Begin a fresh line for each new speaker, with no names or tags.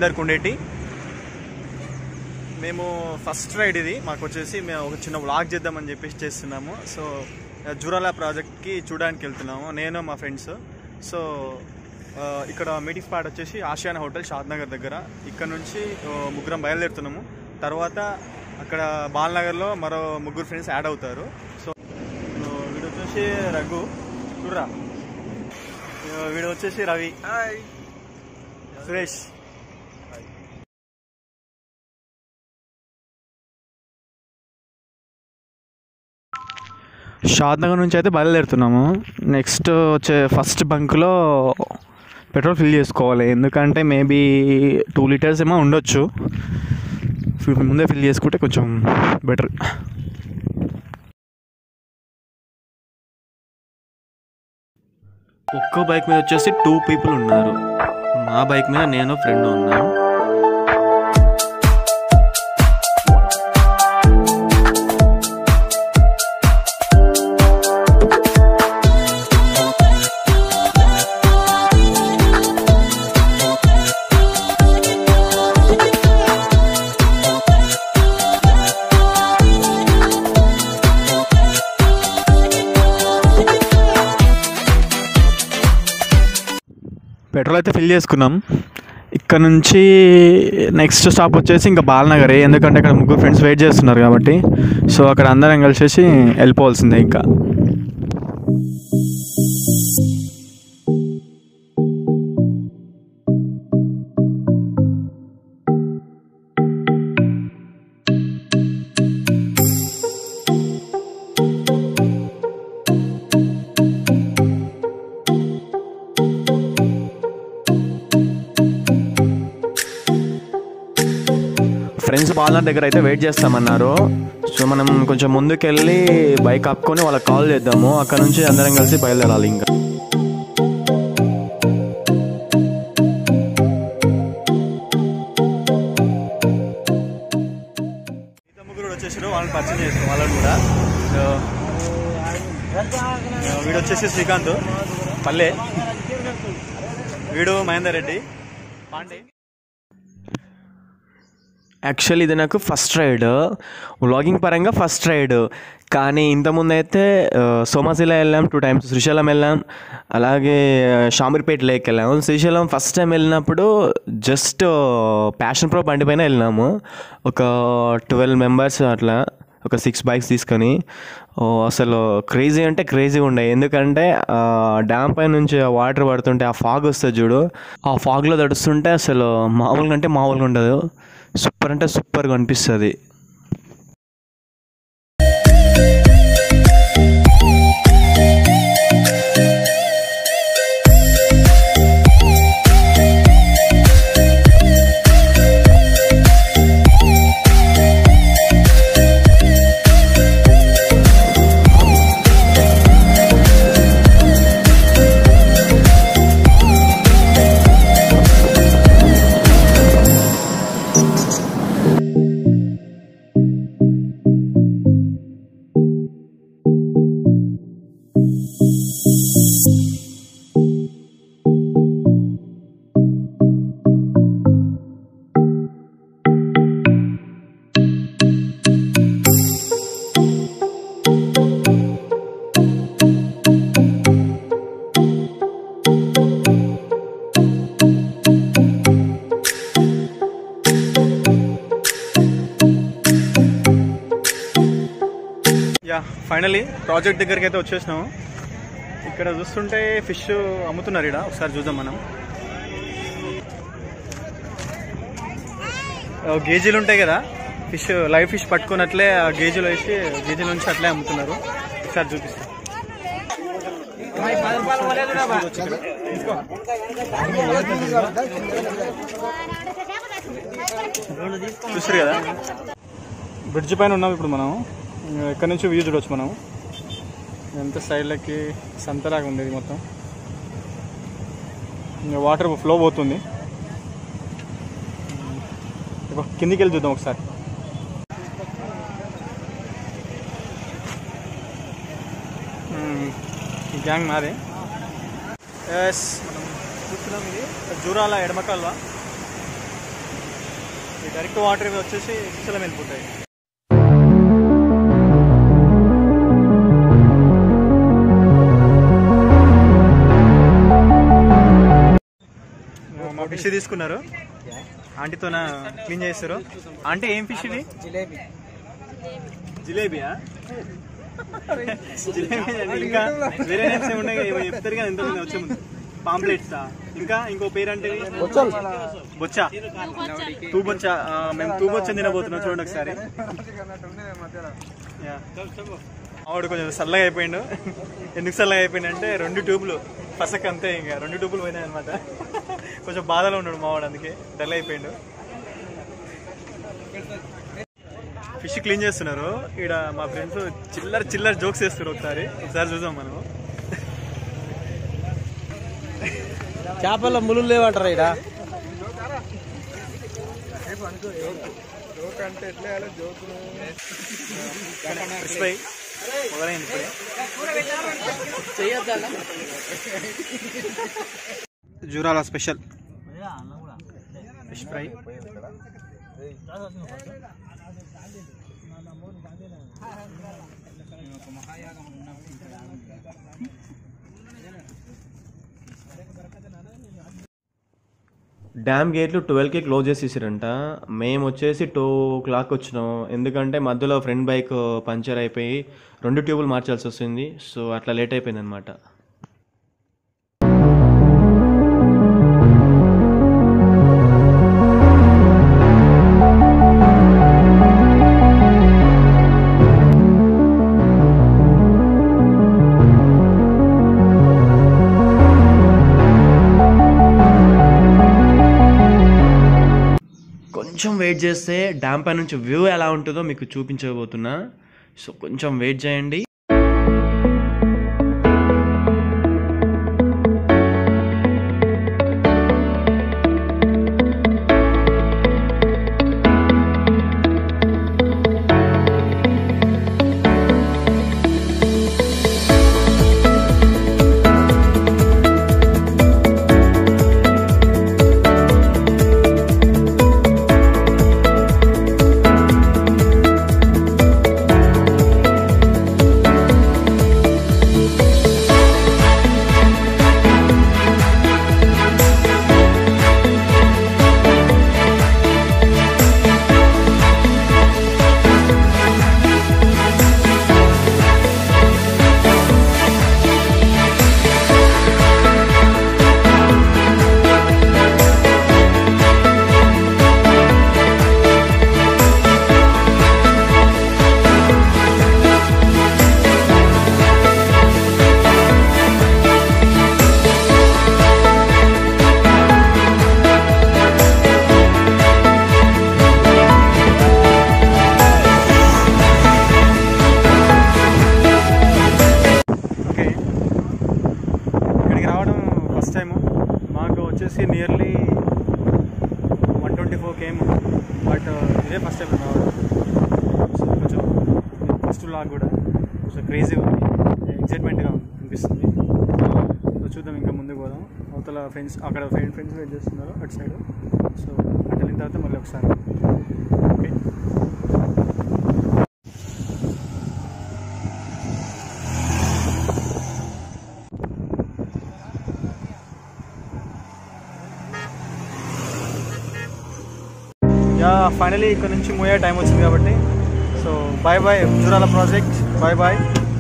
రవీందర్ కుండేటి మేము first ride ఇది మాకు వచ్చేసి మేము ఒక చిన్న వ్లాగ్ చేద్దామని చెప్పేసి చేస్తున్నాము సో జూరాల ప్రాజెక్ట్కి చూడడానికి వెళ్తున్నాము నేను మా ఫ్రెండ్స్ సో ఆ, ఇక్కడ మీటింగ్ స్పాట్ వచ్చేసి ఆసియానా హోటల్ షాద్నగర్ దగ్గర ఇక్కడ నుంచి ఆ, ముగ్గురం బయలుదేరుతున్నాము తర్వాత అక్కడ బాల్నగర్లో మరో ముగ్గురు ఫ్రెండ్స్ యాడ్ అవుతారు సో ఆ, వీడు వచ్చేసి రఘు చూడరా ఆ, వీడు వచ్చేసి రవి సురేష్ షాద్నగర్ నుంచి అయితే బయలుదేరుతున్నాము నెక్స్ట్ వచ్చే ఫస్ట్ బంక్లో పెట్రోల్ ఫిల్ చేసుకోవాలి ఎందుకంటే మేబీ టూ లీటర్స్ ఏమో ఉండొచ్చు ఫిల్- ముందే ఫిల్ చేసుకుంటే కొంచెం బెటర్ ఒక్కో బైక్ మీద వచ్చేసి టూ పీపుల్ ఉన్నారు మా బైక్ మీద నేను ఫ్రెండ్ ఉన్నాను పెట్రోల్ అయితే ఫిల్ చేసుకున్నాం ఇక్కడ నుంచి నెక్స్ట్ స్టాప్ వచ్చేసి ఇంకా బాలనగరే ఎందుకంటే అక్కడ ముగ్గురు ఫ్రెండ్స్ వెయిట్ చేస్తున్నారు కాబట్టి సో అక్కడ అందరం కలిసేసి వెళ్ళిపోవాల్సిందే ఇంకా ఫ్రెండ్స్ బాలనగర్ దగ్గర అయితే వెయిట్ చేస్తామన్నారు సో మనం కొంచెం ముందుకెళ్ళి బైక్ ఆపుకొని వాళ్ళకి కాల్ చేద్దాము అక్కడ నుంచి అందరం కలిసి బయలుదేరాలి ఇంకా ముగ్గురు వచ్చేసారు వాళ్ళని పరిచయం చేస్తాం వాళ్ళని కూడా సో, వీడు వచ్చేసి శ్రీకాంత్ పల్లె వీడు మహేందర్ రెడ్డి పాండే యాక్చువల్లీ ఇది నాకు ఫస్ట్ రైడ్ వ్లాగింగ్ పరంగా ఫస్ట్ రైడ్ కానీ ఇంతకుముందు అయితే ఆ, సోమాజిలా వెళ్ళాం టూ టైమ్స్ శ్రీశైలం వెళ్ళాం అలాగే ఆ, షామీర్పేట లేక్ వెళ్ళాము శ్రీశైలం ఫస్ట్ టైం వెళ్ళినప్పుడు జస్ట్ ప్యాషన్ ప్రో బండి పైన వెళ్ళినాము ఒక ట్వెల్వ్ మెంబర్స్ అట్లా ఒక సిక్స్ బైక్స్ తీసుకొని ఓ, అసలు క్రేజీ అంటే క్రేజీ ఉండే ఎందుకంటే డ్యామ్ పై నుంచి వాటర్ పడుతుంటే ఆ ఫాగ్ వస్తుంది చూడు ఆ ఫాగ్లో తడుస్తుంటే అసలు మామూలుగా అంటే మామూలుగా ఉండదు సూపర్ అంటే సూపర్గా అనిపిస్తుంది యా ఫైనలీ ప్రాజెక్ట్ దగ్గరికి అయితే వచ్చేసినాము ఇక్కడ చూస్తుంటే ఫిష్ అమ్ముతున్నారు ఇక్కడ ఒకసారి చూద్దాం మనం ఆ, గేజీలు ఉంటాయి కదా ఫిష్ లైవ్ ఫిష్ పట్టుకున్నట్లే ఆ గేజీలో వేసి గేజీల నుంచి అట్లే అమ్ముతున్నారు ఒకసారి చూపిస్తాం చూస్తారు కదా బ్రిడ్జ్ పైన ఉన్నాం ఇప్పుడు మనం ఇక్కడ నుంచి వ్యూ చూడవచ్చు మనం ఎంత సైడ్లకి సంతలాగా ఉంది ఇది మొత్తం ఇంకా వాటర్ ఫ్లో పోతుంది ఇగో కిందికి వెళ్ళి చూద్దాం ఒకసారి మ్మ్. ఈ గ్యాంగ్ మాదే ఎస్ మనం చూస్తున్నాం ఇది జూరాల ఎడమకాల్వ
ఈ డైరెక్ట్ వాటర్ ఇవి వచ్చేసి శ్రీశైలం వెళ్ళిపోతాయి మా ఫిష్ తీసుకున్నారు ఆంటీతో క్లీన్ చేస్తారు అంటే ఏం ఫిష్ ఇది
జిలేబీ
జిలేబియా జిలేబీ అండి. ఇంకా వేరే నేమ్స్ ఏమున్నాయి కదా, ఇవి చెప్తారు కదా ఎంత వచ్చే ముందు పాంప్లెట్స్ ఇంకా ఇంకో పేరు అంటే బొచ్చా తూ బొచ్చా ఆ, మేము తూ బొచ్చ తినబోతున్నాం చూడండి ఒకసారి యా. ఆవిడ కొంచెం చల్లగా అయిపోయిండు ఎందుకు చల్లగా అయిపోయిండు అంటే రెండు ట్యూబ్లు పసక్ అంతే ఇంకా రెండు ట్యూబులు పోయినాయి అనమాట కొంచెం బాధలో ఉన్నాడు మావాడు అందుకే డల్ అయిపోయిండు ఫిష్ క్లీన్ చేస్తున్నారు ఇక్కడ మా ఫ్రెండ్స్ చిల్లర చిల్లర జోక్స్ చేస్తారు ఒకసారి ఒకసారి చూద్దాం మనం
చేపల్లో ముళ్ళు లేవంటారా ఇడ
ఫిష్ ఫ్రై మొదలైంది ఇప్పుడే Jurala special fish fry
dam గేట్లు ట్వెల్వ్కి క్లోజ్ చేసేసారంట మేము వచ్చేసి టూ ఓ క్లాక్ వచ్చినాం ఎందుకంటే మధ్యలో ఫ్రంట్ బైక్ పంచర్ అయిపోయి రెండు ట్యూబులు మార్చాల్సి వస్తుంది సో అట్లా లేట్ అయిపోయింది అనమాట కొంచెం వెయిట్ చేస్తే డ్యామ్ పై నుంచి వ్యూ ఎలా ఉంటుందో మీకు చూపించబోతున్నా సో కొంచెం వెయిట్ చేయండి
ఓకే ఇక్కడికి రావడం ఫస్ట్ టైము మాకు వచ్చేసి nearly one twenty four came but ఇదే ఫస్ట్ టైం రావడం సో కొంచెం ఫస్ట్ లాగ్ కూడా కొంచెం క్రేజీగా ఉంది ఎక్సైట్మెంట్గా అనిపిస్తుంది సో చూద్దాం ఇంకా ముందుకు పోదాం అవతల ఫ్రెండ్స్ అక్కడ ఫ్రెండ్ ఫ్రెండ్స్ వెయిట్ చేస్తున్నారు అటు సైడ్ సో అటు వెళ్ళిన తర్వాత మళ్ళీ ఒకసారి ఓకే యా ఫైనలీ ఇక్కడ నుంచి మూవ్ అయ్యే టైం వచ్చింది కాబట్టి so bye bye Jurala project bye bye